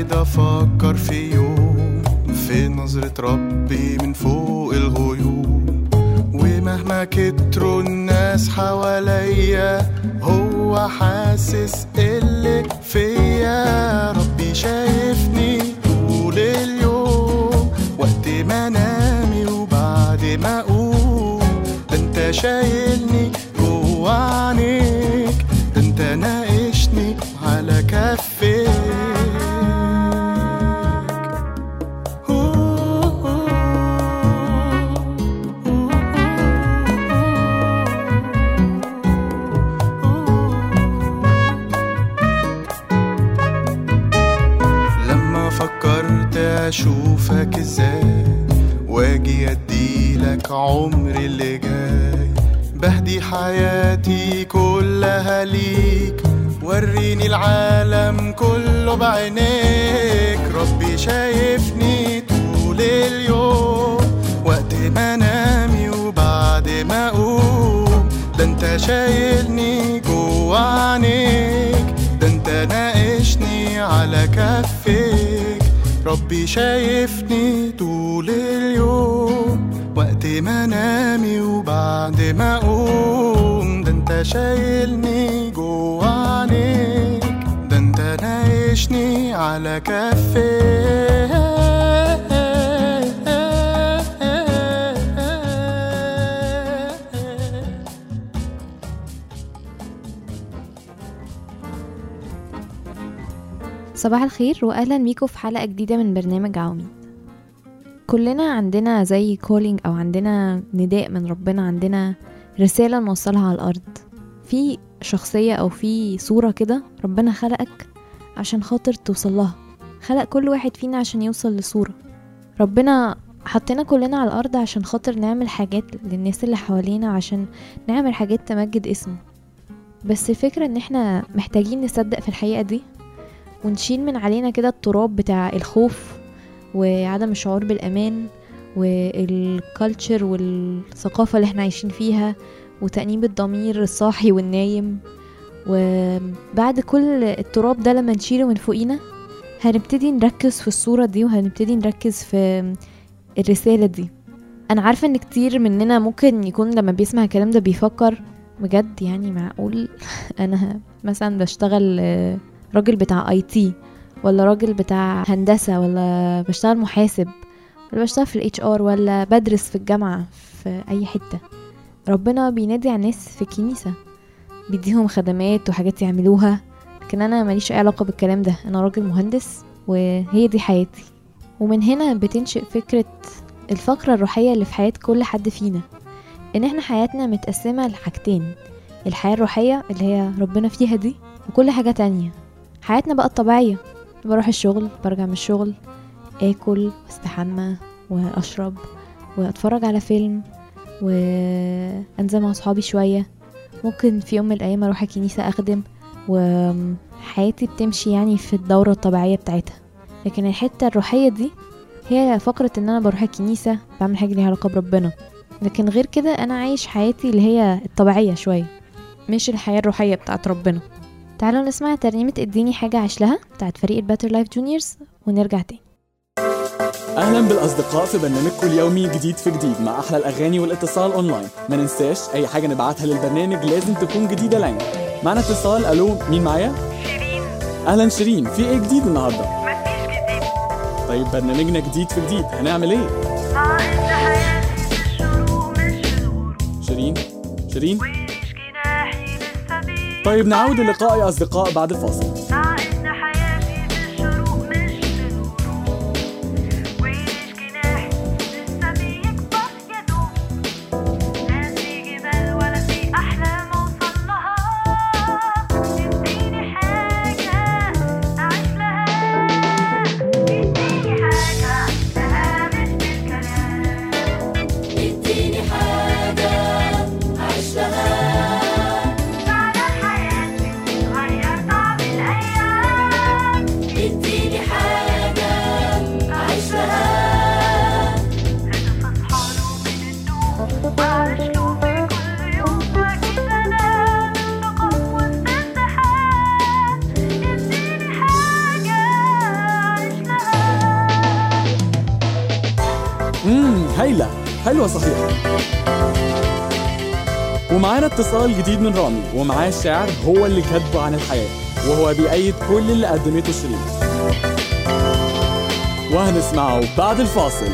قاعد افكر في يوم في نظرة ربي من فوق الغيوم ومهما كتروا الناس حواليا هو حاسس اللي فيا ربي شايفني طول اليوم وقت ما انامي وبعد ما اقوم ده انت شايلني جوا عينيك ده انت ناقشني على كفيك لما فكرت اشوفك ازاي واجي اديلك عمري اللي جاي بهدي حياتي كلها ليك وريني العالم كله بعينيك ربي شايفني طول اليوم وقت ما انامي وبعد ما اقوم ده انت شايلني جوا عينيك ده انت ناقشني على كفيك ربي شايفني طول اليوم وقت ما انامي وبعد ما اقوم ده انت شايلني جوا عينيك ده انت ناقشني على كفيك صباح الخير واهلا بيكم في حلقه جديده من برنامج عواميد كلنا عندنا زي كولينج او عندنا نداء من ربنا عندنا رساله نوصلها على الارض في شخصيه او في صوره كده ربنا خلقك عشان خاطر توصل لها خلق كل واحد فينا عشان يوصل لصوره ربنا حطينا كلنا على الارض عشان خاطر نعمل حاجات للناس اللي حوالينا عشان نعمل حاجات تمجد اسمه بس الفكره ان احنا محتاجين نصدق في الحقيقه دي ونشيل من علينا كده التراب بتاع الخوف وعدم الشعور بالأمان والكالتشر والثقافة اللي احنا عايشين فيها وتأنيب الضمير الصاحي والنايم وبعد كل التراب ده لما نشيله من فوقينا هنبتدي نركز في الصورة دي وهنبتدي نركز في الرسالة دي أنا عارفة إن كتير مننا ممكن يكون لما بيسمع الكلام ده بيفكر بجد يعني معقول أنا مثلا بشتغل آه، راجل بتاع اي تي ولا راجل بتاع هندسة ولا بشتغل محاسب ولا بشتغل في الاتش ار ولا بدرس في الجامعة في اي حتة ربنا بينادي على الناس في الكنيسة بيديهم خدمات وحاجات يعملوها لكن انا ماليش اي علاقة بالكلام ده انا راجل مهندس وهي دي حياتي ومن هنا بتنشئ فكرة الفقرة الروحية اللي في حياة كل حد فينا ان احنا حياتنا متقسمة لحاجتين الحياة الروحية اللي هي ربنا فيها دي وكل حاجة تانية حياتنا بقى الطبيعية بروح الشغل برجع من الشغل اكل واستحمى واشرب واتفرج على فيلم وانزل مع صحابي شوية ممكن في يوم من الايام اروح الكنيسة اخدم وحياتي بتمشي يعني في الدورة الطبيعية بتاعتها لكن الحتة الروحية دي هي فقرة ان انا بروح الكنيسة بعمل حاجة ليها علاقة بربنا لكن غير كده انا عايش حياتي اللي هي الطبيعية شوية مش الحياة الروحية بتاعت ربنا تعالوا نسمع ترنيمة اديني حاجة عايش لها بتاعت فريق الباتر لايف جونيورز ونرجع تاني اهلا بالاصدقاء في برنامجكم اليومي جديد في جديد مع احلى الاغاني والاتصال اونلاين ما ننساش اي حاجه نبعتها للبرنامج لازم تكون جديده لنا معنا اتصال الو مين معايا شيرين اهلا شيرين في ايه جديد النهارده مفيش جديد طيب برنامجنا جديد في جديد هنعمل ايه مع ان حياتي مش شروق مش شروق شيرين شيرين ومش جناحي لسه بيه طيب نعود اللقاء يا اصدقاء بعد الفاصل مع ان حياتي مش شروق مش شروق ومش جناحي لسه بيكبر يا دوب لا في جبال ولا في احلام اوصل لها اديني حاجه اعيش لها اديني حاجه اعيش لها مش بالكلام فعلا حياتي تغير طعم الايام هايلة حلوة صحيح ومعانا اتصال جديد من رامي ومعاه الشعر هو اللي كاتبه عن الحياة وهو بيأيد كل اللي قدمته شيرين وهنسمعه بعد الفاصل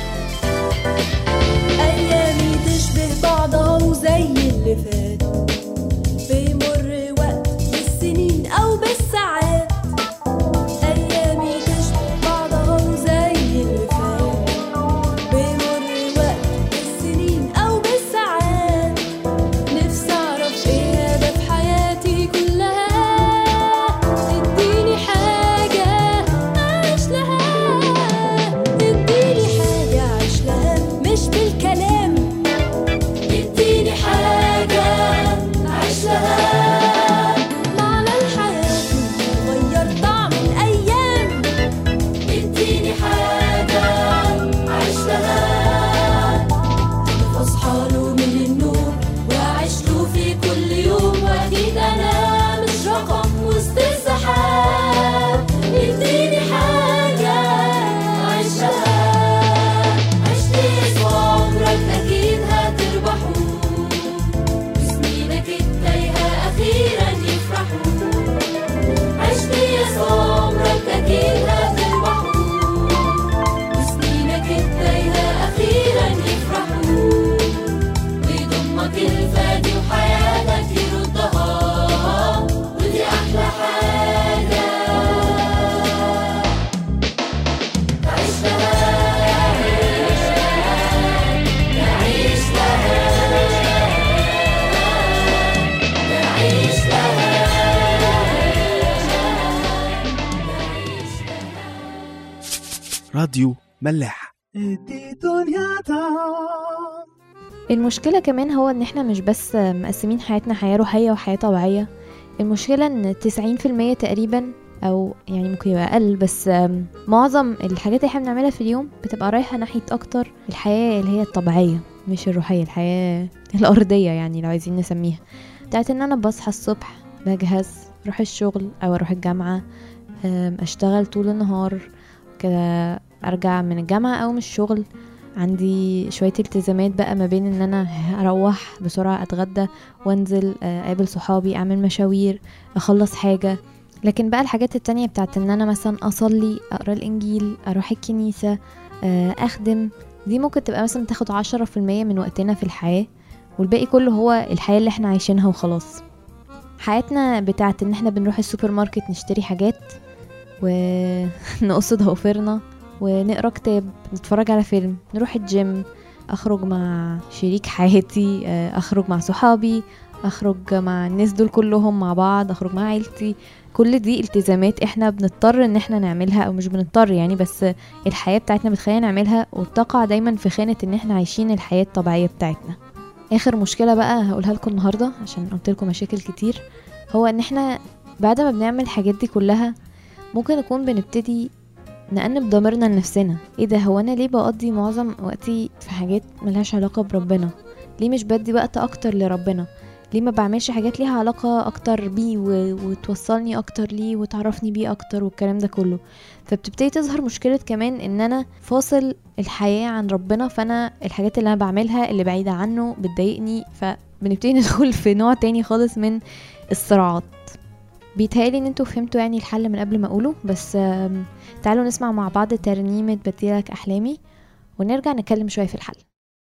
أيامي تشبه بعضها وزي اللي فات بيمر وقت بالسنين أو بالساعات أيامي تشبه بعضها وزي اللي فات بيمر وقت بالسنين أو بالساعات نفسي أعرف إيه هدف حياتي كلها اديني حاجة أعيش لها اديني حاجة أعيش لها مش بالكلام اديني حاجة أعيش لها معنى الحياة غير طعم الأيام اديني حاجة أعيش لها أصحى له من النوم وأعيش له في كل يوم وأكيد أنا مش رقم وسط السحاب اديني حاجة أعيش لها عشت عمرك أكيد هتربحه وسنينك التايهة أخيرا يفرحوا عشت عمرك أكيد هتربحه وسنينك التايهة أخيرا يفرحوا ويضمك الفادي وحياتك يردها ودي أحلى حاجة تعيش لها تعيش لها تعيش لها راديو ملاح المشكلة كمان هو ان احنا مش بس مقسمين حياتنا حياة روحية وحياة طبيعية المشكلة ان تسعين في المية تقريبا او يعني ممكن يبقى اقل بس آم، معظم الحاجات اللي احنا بنعملها في اليوم بتبقى رايحة ناحية اكتر الحياة اللي هي الطبيعية مش الروحية الحياة الأرضية يعني لو عايزين نسميها بتاعت ان انا بصحى الصبح بجهز اروح الشغل او اروح الجامعة آم، اشتغل طول النهار كده ارجع من الجامعة او من الشغل عندي شوية التزامات بقى ما بين ان انا اروح بسرعة اتغدى وانزل آه، اقابل صحابي اعمل مشاوير اخلص حاجة لكن بقى الحاجات التانية بتاعت ان انا مثلا اصلي اقرا الانجيل اروح الكنيسة آه، اخدم دي ممكن تبقى مثلا تاخد عشرة في المية من وقتنا في الحياة والباقي كله هو الحياة اللي احنا عايشينها وخلاص حياتنا بتاعت ان احنا بنروح السوبر ماركت نشتري حاجات ونقص ضوافرنا ونقرا كتاب نتفرج على فيلم نروح الجيم اخرج مع شريك حياتي آه، اخرج مع صحابي اخرج مع الناس دول كلهم مع بعض اخرج مع عيلتي كل دي التزامات احنا بنضطر ان احنا نعملها او مش بنضطر يعني بس الحياة بتاعتنا بتخلينا نعملها وتقع دايما في خانة ان احنا عايشين الحياة الطبيعية بتاعتنا اخر مشكلة بقى هقولها لكم النهاردة عشان قلت لكم مشاكل كتير هو ان احنا بعد ما بنعمل الحاجات دي كلها ممكن نكون بنبتدي نأنب ضميرنا لنفسنا ايه ده هو انا ليه بقضي معظم وقتي في حاجات ملهاش علاقة بربنا ليه مش بدي وقت اكتر لربنا ليه ما بعملش حاجات ليها علاقة اكتر بيه و... وتوصلني اكتر ليه وتعرفني بيه اكتر والكلام ده كله فبتبتدي تظهر مشكلة كمان ان انا فاصل الحياة عن ربنا فانا الحاجات اللي انا بعملها اللي بعيدة عنه بتضايقني فبنبتدي ندخل في نوع تاني خالص من الصراعات بيتهيألي ان انتوا فهمتوا يعني الحل من قبل ما اقوله بس آم، تعالوا نسمع مع بعض ترنيمة بديلك أحلامي ونرجع نتكلم شوية في الحل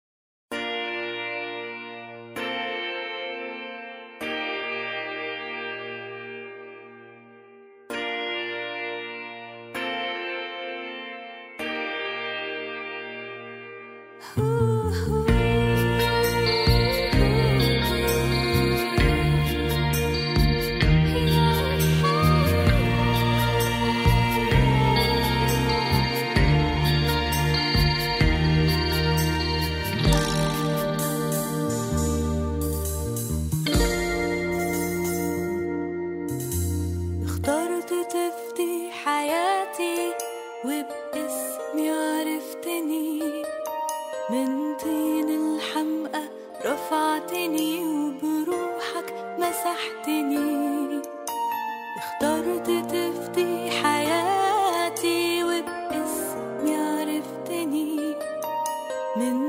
اخترت تفدي حياتي وباسمي عرفتني من طين الحمقى رفعتني وبروحك مسحتني اخترت تفدي حياتي وباسمي عرفتني من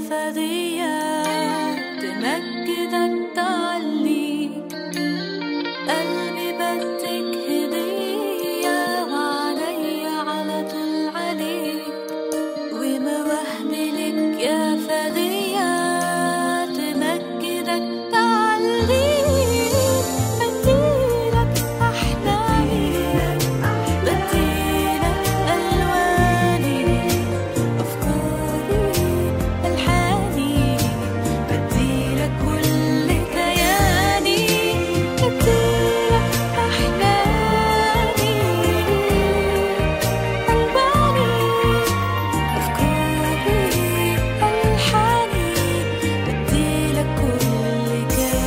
فدية تمجدك تعليك قلبي بدك هدية وعليا على طول عليك ومواهبي لك يا فدية تمجدك تعليك بديلك أحلامي بديلك ألواني أفكاري ألحاني بديلك كل كياني بديلك أحلامي ألواني أفكاري ألحاني بديلك كل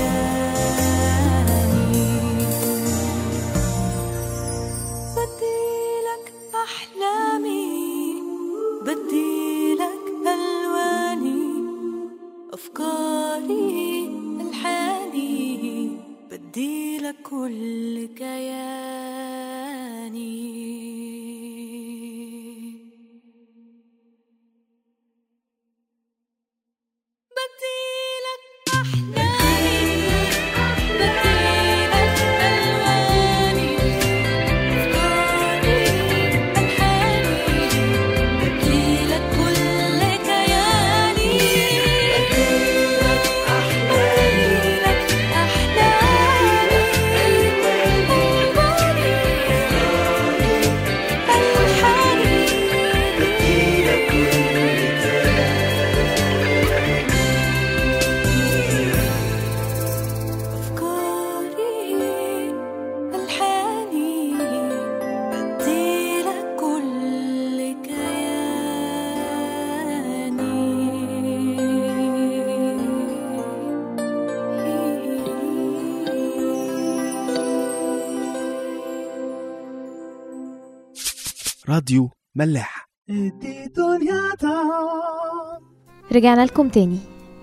كياني بديلك أحلامي بديلك ألواني أفكاري ألحاني بديلك كل كياني بديلك أحلامي بديلك ألواني أفكاري ألحاني بديلك كل كياني بديلك بديلك أحلامي ألواني ألحاني بديلك أفكاري ألحاني بديلك كل كياني راديو ملاح رجعنا لكم تاني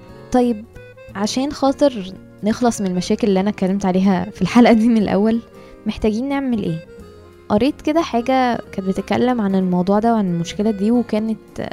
طيب عشان خاطر نخلص من المشاكل اللي انا اتكلمت عليها في الحلقة دي من الاول محتاجين نعمل ايه قريت كده حاجة كانت بتتكلم عن الموضوع ده وعن المشكلة دي وكانت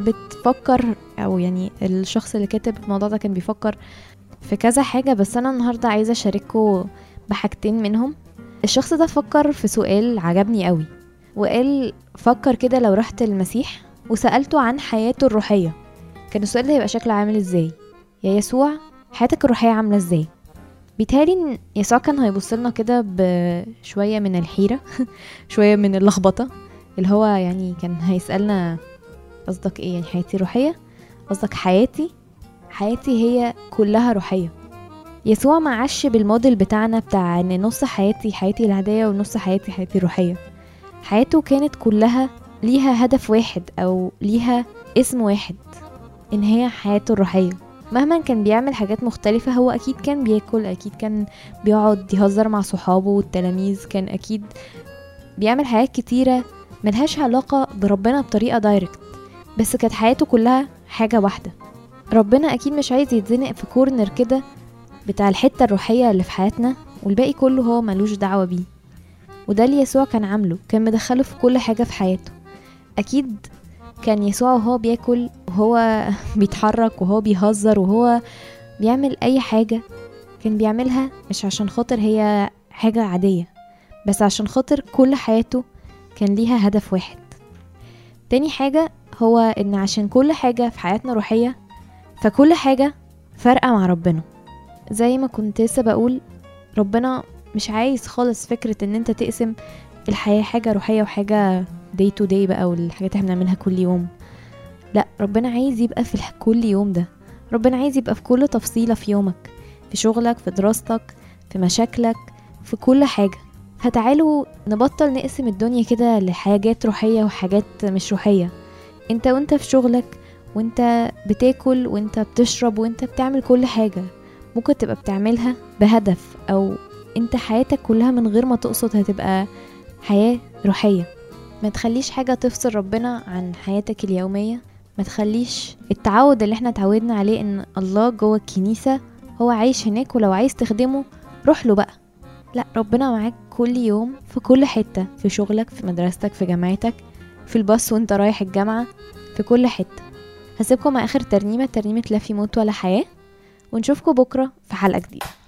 بتفكر او يعني الشخص اللي كاتب الموضوع ده كان بيفكر في كذا حاجة بس انا النهاردة عايزة اشارككم بحاجتين منهم الشخص ده فكر في سؤال عجبني قوي وقال فكر كده لو رحت المسيح وسألته عن حياته الروحية كان السؤال ده هيبقى شكله عامل ازاي يا يسوع حياتك الروحية عاملة ازاي بيتهيألي ان يسوع كان هيبص لنا كده بشوية من الحيرة شوية من اللخبطة اللي هو يعني كان هيسألنا قصدك ايه يعني حياتي روحية قصدك حياتي حياتي هي كلها روحية يسوع ما عاش بالموديل بتاعنا بتاع ان نص حياتي حياتي العادية ونص حياتي حياتي الروحية حياته كانت كلها ليها هدف واحد او ليها اسم واحد ان هي حياته الروحية مهما كان بيعمل حاجات مختلفة هو أكيد كان بياكل أكيد كان بيقعد يهزر مع صحابه والتلاميذ كان أكيد بيعمل حاجات كتيرة ملهاش علاقة بربنا بطريقة دايركت بس كانت حياته كلها حاجة واحدة ربنا أكيد مش عايز يتزنق في كورنر كده بتاع الحتة الروحية اللي في حياتنا والباقي كله هو ملوش دعوة بيه وده اللي يسوع كان عامله كان مدخله في كل حاجة في حياته أكيد كان يسوع وهو بياكل وهو بيتحرك وهو بيهزر وهو بيعمل أي حاجة كان بيعملها مش عشان خاطر هي حاجة عادية بس عشان خاطر كل حياته كان ليها هدف واحد تاني حاجة هو إن عشان كل حاجة في حياتنا روحية فكل حاجة فارقة مع ربنا زي ما كنت لسه بقول ربنا مش عايز خالص فكرة ان انت تقسم الحياة حاجة روحية وحاجة day to day بقى والحاجات اللي احنا بنعملها كل يوم لا ربنا عايز يبقى في الح- كل يوم ده ربنا عايز يبقى في كل تفصيلة في يومك في شغلك في دراستك في مشاكلك في كل حاجة فتعالوا نبطل نقسم الدنيا كده لحاجات روحية وحاجات مش روحية انت وانت في شغلك وانت بتاكل وانت بتشرب وانت بتعمل كل حاجة ممكن تبقى بتعملها بهدف او انت حياتك كلها من غير ما تقصد هتبقى حياة روحية ما تخليش حاجة تفصل ربنا عن حياتك اليومية ما تخليش التعود اللي احنا اتعودنا عليه ان الله جوه الكنيسة هو عايش هناك ولو عايز تخدمه روح له بقى لا ربنا معاك كل يوم في كل حتة في شغلك في مدرستك في جامعتك في الباص وانت رايح الجامعة في كل حتة هسيبكم مع اخر ترنيمه ترنيمه لا في موت ولا حياه ونشوفكم بكره في حلقه جديده